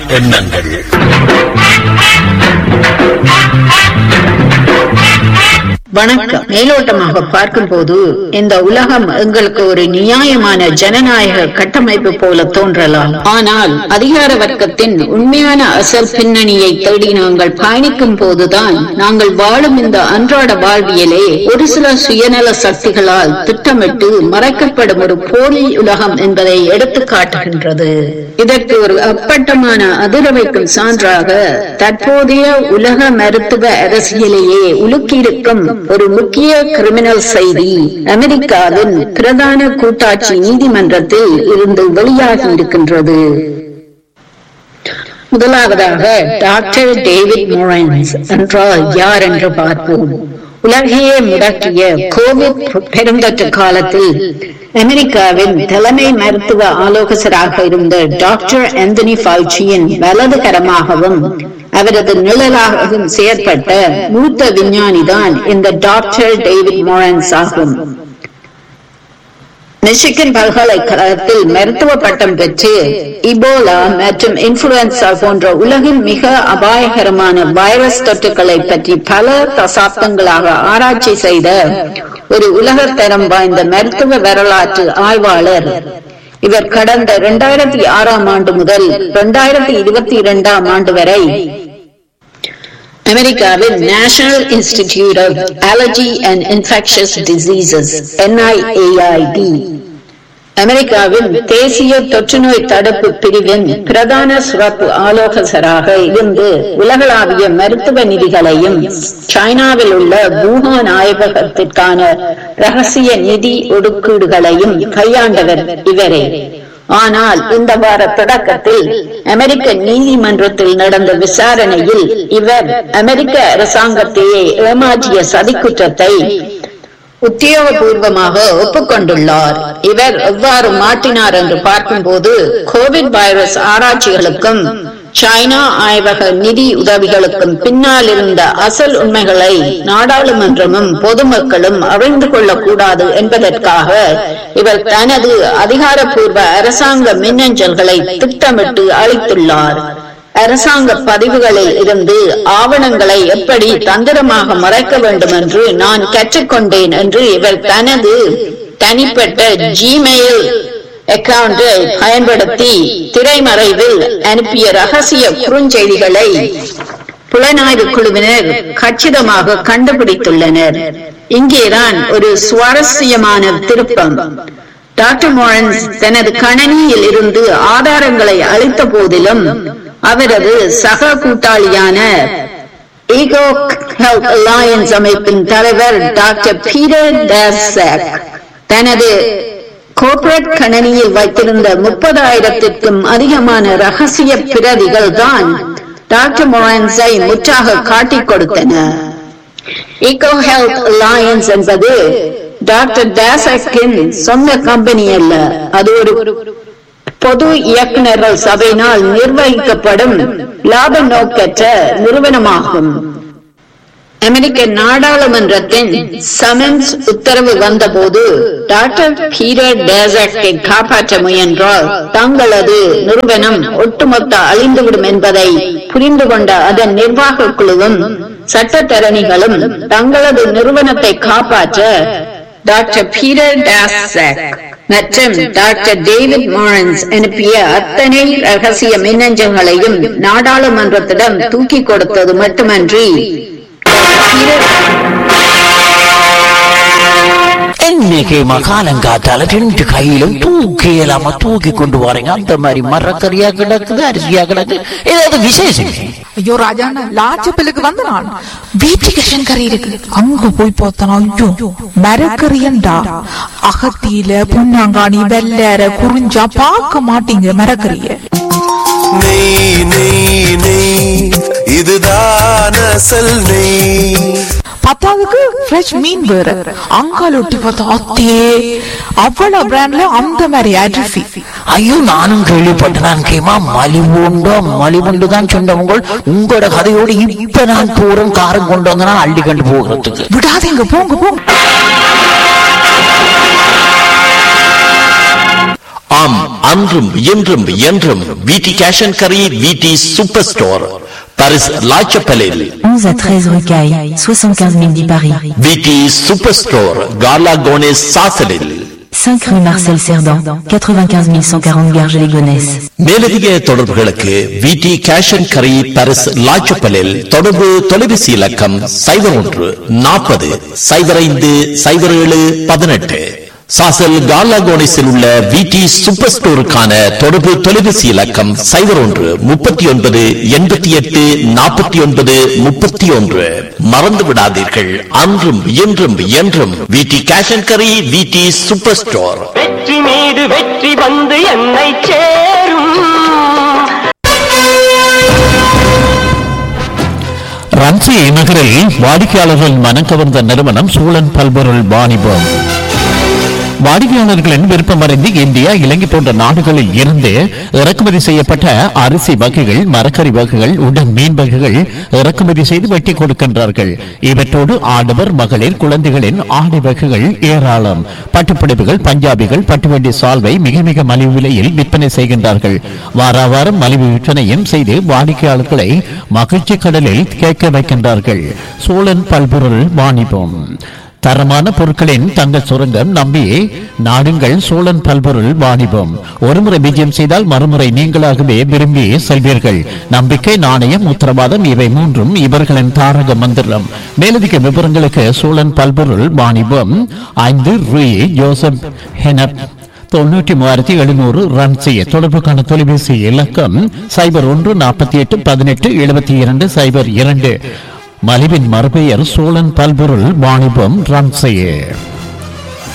எண்ணங்கள் வணக்கம் மேலோட்டமாக பார்க்கும்போது இந்த உலகம் எங்களுக்கு ஒரு நியாயமான ஜனநாயக கட்டமைப்பு போல தோன்றலாம் ஆனால் அதிகார வர்க்கத்தின் உண்மையான அசல் பின்னணியை தேடி நாங்கள் பயணிக்கும் போதுதான் நாங்கள் வாழும் இந்த அன்றாட வாழ்வியலே ஒரு சில சுயநல சக்திகளால் திட்டமிட்டு மறைக்கப்படும் ஒரு போலி உலகம் என்பதை எடுத்து காட்டுகின்றது இதற்கு ஒரு அப்பட்டமான அதிர வைக்கும் சான்றாக தற்போதைய உலக மருத்துவ அரசியலையே உலுக்கியிருக்கும் ஒரு முக்கிய கிரிமினல் செய்தி அமெரிக்காவின் பிரதான கூட்டாட்சி நீதிமன்றத்தில் இருந்து வெளியாகி இருக்கின்றது முதலாவதாக டாக்டர் டேவிட் மோரன்ஸ் என்றால் யார் என்று பார்ப்போம் உலகையே முடக்கிய கோவிட் பெருந்தொற்று காலத்தில் அமெரிக்காவின் தலைமை மருத்துவ ஆலோசகராக இருந்த டாக்டர் ஆந்தனி ஃபவுச்சியின் வலதுகரமாகவும் அவரது நிழலாகவும் செயற்பட்ட மூத்த விஞ்ஞானிதான் இந்த டாக்டர் டேவிட் மோரன்ஸ் ஆகும் மிஷிகன் பல்கலைக்கழகத்தில் மருத்துவ பட்டம் பெற்று இபோலா மற்றும் இன்ஃபுளுன்சா போன்ற உலகின் மிக அபாயகரமான வைரஸ் தொற்றுகளை பற்றி பல தசாப்தங்களாக ஆராய்ச்சி செய்த ஒரு உலகத்தரம் வாய்ந்த மருத்துவ வரலாற்று ஆய்வாளர் இவர் கடந்த இரண்டாயிரத்தி ஆறாம் ஆண்டு முதல் இரண்டாயிரத்தி இருபத்தி இரண்டாம் ஆண்டு வரை அமெரிக்காவின் National Institute of Allergy and Infectious Diseases NIAID அமெரிக்காவின் தேசிய தொற்றுநோய் தடுப்பு பிரிவின் பிரதான சிறப்பு ஆலோசகராக இருந்து உலகளாவிய மருத்துவ நிதிகளையும் சைனாவில் உள்ள வூகான் ஆய்வகத்திற்கான ரகசிய நிதி ஒதுக்கீடுகளையும் கையாண்டவர் இவரே ஆனால் இந்த வார தொடக்கத்தில் அமெரிக்க நீதிமன்றத்தில் நடந்த விசாரணையில் இவர் அமெரிக்க அரசாங்கத்தையே ஏமாற்றிய சதிக்குற்றத்தை உத்தியோகபூர்வமாக ஒப்புக்கொண்டுள்ளார் இவர் எவ்வாறு மாற்றினார் என்று பார்க்கும்போது கோவிட் வைரஸ் ஆராய்ச்சிகளுக்கும் சைனா ஆய்வக நிதி உதவிகளுக்கும் பின்னால் இருந்த அசல் உண்மைகளை நாடாளுமன்றமும் பொதுமக்களும் அறிந்து கொள்ளக்கூடாது என்பதற்காக இவர் தனது அதிகாரப்பூர்வ அரசாங்க மின்னஞ்சல்களை திட்டமிட்டு அளித்துள்ளார் அரசாங்க பதிவுகளில் இருந்து ஆவணங்களை எப்படி தந்திரமாக மறைக்க வேண்டும் என்று நான் கற்றுக்கொண்டேன் என்று இவர் தனது தனிப்பட்ட ஜிமெயில் அக்கவுண்டை பயன்படுத்தி திரைமறைவில் அனுப்பிய ரகசிய குறுஞ்செய்திகளை புலனாய்வு குழுவினர் கச்சிதமாக கண்டுபிடித்துள்ளனர் இங்கேதான் ஒரு சுவாரஸ்யமான திருப்பம் டாக்டர் மோரன்ஸ் தனது கணனியில் இருந்து ஆதாரங்களை அளித்த போதிலும் அவரது சக கூட்டாளியான ஈகோ ஹெல்த் அலையன்ஸ் அமைப்பின் தலைவர் டாக்டர் பீட்டர் டேசக் தனது கோர்பரேட் கணனியில் வைத்திருந்த முப்பதாயிரத்திற்கும் அதிகமான ரகசிய பிரதிகள் தான் டாக்டர் மொரான்ஸை முற்றாக காட்டிக் கொடுத்தன ஈகோ ஹெல்த் அலையன்ஸ் என்பது டாக்டர் டேசக்கின் சொந்த கம்பெனி அல்ல அது ஒரு பொது இயக்குநர்கள் சபையினால் நிர்வகிக்கப்படும் லாப நோக்கற்ற நிறுவனமாகும் அமெரிக்க நாடாளுமன்றத்தின் சமன்ஸ் உத்தரவு வந்தபோது டாக்டர் பீட்டர் டேசக்கை காப்பாற்ற முயன்றால் தங்களது நிறுவனம் ஒட்டுமொத்த அழிந்துவிடும் என்பதை புரிந்து கொண்ட அதன் நிர்வாக குழுவும் சட்டத்தரணிகளும் தங்களது நிறுவனத்தை காப்பாற்ற டாக்டர் பீட்டர் டாசக் மற்றும் டாக்டர் டேவிட் மாரன்ஸ் அனுப்பிய அத்தனை ரகசிய மின்னஞ்சல்களையும் நாடாளுமன்றத்திடம் தூக்கி கொடுத்தது மட்டுமன்றி இன்னைக்கு மகாலங்காத்தால ரெண்டு கையிலும் தூக்கி இல்லாம தூக்கி கொண்டு வரீங்க அந்த மாதிரி மரக்கறியா கிடக்குது அரிசியா கிடக்கு ஏதாவது விசேஷம் ஐயோ ராஜாண்ணா லாச்சப்பிலுக்கு வந்த நான் வீட்டுக்கு கறி இருக்கு அங்க போய் பார்த்தனா ஐயோ மரக்கறியண்டா அகத்தியில புண்ணாங்காணி வெள்ளற குறிஞ்சா பார்க்க மாட்டீங்க மரக்கறிய நெய் நெய் நெய் இதுதான் அசல் நெய் பத்தாவதுக்கு ஃப்ரெஷ் மீன் வேற அங்கால ஒட்டி பார்த்தா அத்தே அவ்வளவு பிராண்ட்ல அந்த மாதிரி அரிசி ஐயோ நானும் கேள்விப்பட்டேன் கேமா மலிவுண்டோ மலிவுண்டு தான் சொன்னவங்க உங்களோட கதையோடு இப்ப நான் போறேன் காரம் கொண்டு வந்தனா அள்ளி கண்டு போகிறதுக்கு விடாதீங்க போங்க போங்க ஆம் அன்றும் இன்றும் என்றும் விடி கேஷ் அண்ட் கரி விடி சூப்பர் ஸ்டோர் பாரிஸ் லாச்சப்பலில் 11 à 13 rue Caille, 75 000 10 Paris. விடி சூப்பர் ஸ்டோர் கார்லா கோனேஸ் சாசலில் 5 rue Marcel Cerdan, 95 140 Garges-les-Gonesse. மேலதிக தொடர்புகளுக்கு விடி கேஷ் அண்ட் கரி பாரிஸ் லாச்சப்பலில் தொடர்பு தொலைபேசி இலக்கம் சைபர் ஒன்று நாற்பது சைபர் ஐந்து சைபர் ஏழு பதினெட்டு சாசல் கார்லா கோனேஸில் உள்ள விடி சூப்பர் ஸ்டோருக்கான தொடர்பு தொலைபேசி இலக்கம் சைபர் ஒன்று முப்பத்தி ஒன்பது எண்பத்தி எட்டு நாற்பத்தி ஒன்பது முப்பத்தி ஒன்று மறந்து விடாதீர்கள் அன்றும் இன்றும் என்றும் விடி கேஷ் அண்ட் கரி விடி சூப்பர் ஸ்டோர் வெற்றி மீது வெற்றி வந்து என்னை சேரும் ரன்சி நகரில் வாடிக்கையாளர்கள் மனம் கவர்ந்த நிறுவனம் சூழன் பல்பொருள் வாணிபம் வாடிக்கையாளர்களின் விருப்பமறிந்து இந்தியா இலங்கை போன்ற நாடுகளில் இருந்து இறக்குமதி செய்யப்பட்ட அரிசி வகைகள் மரக்கறி வகைகள் உடன் மீன் வகைகள் இறக்குமதி செய்து வெட்டி கொடுக்கின்றார்கள் இவற்றோடு ஆடவர் மகளிர் குழந்தைகளின் ஆடை வகைகள் ஏராளம் பட்டுப்புடவைகள் பஞ்சாபிகள் பட்டுவண்டி சால்வை மிக மிக மலிவு விலையில் விற்பனை செய்கின்றார்கள் வாரா வாரம் மலிவு விற்பனையும் செய்து வாடிக்கையாளர்களை மகிழ்ச்சி கடலில் கேட்க வைக்கின்றார்கள் சோழன் பல்பொருள் வாணிபம் தரமான பொருட்களின் தங்க சுரங்கம் நம்பி நாடுங்கள் சோழன் பல்பொருள் வாணிபம் ஒருமுறை விஜயம் செய்தால் மறுமுறை நீங்களாகவே விரும்பி செல்வீர்கள் நம்பிக்கை நாணயம் உத்தரவாதம் இவை மூன்றும் இவர்களின் தாரக மந்திரம் மேலதிக விவரங்களுக்கு சோழன் பல்பொருள் வாணிபம் ஐந்து ரூ ஜோசப் ஹெனப் தொண்ணூற்றி மூவாயிரத்தி எழுநூறு ரன் செய்ய தொடர்புக்கான தொலைபேசி இலக்கம் சைபர் ஒன்று நாற்பத்தி எட்டு பதினெட்டு எழுபத்தி இரண்டு சைபர் இரண்டு மலிவின் மறுபெயர் சோழன் பல்பொருள் வாணிபம் ரன் செய்ய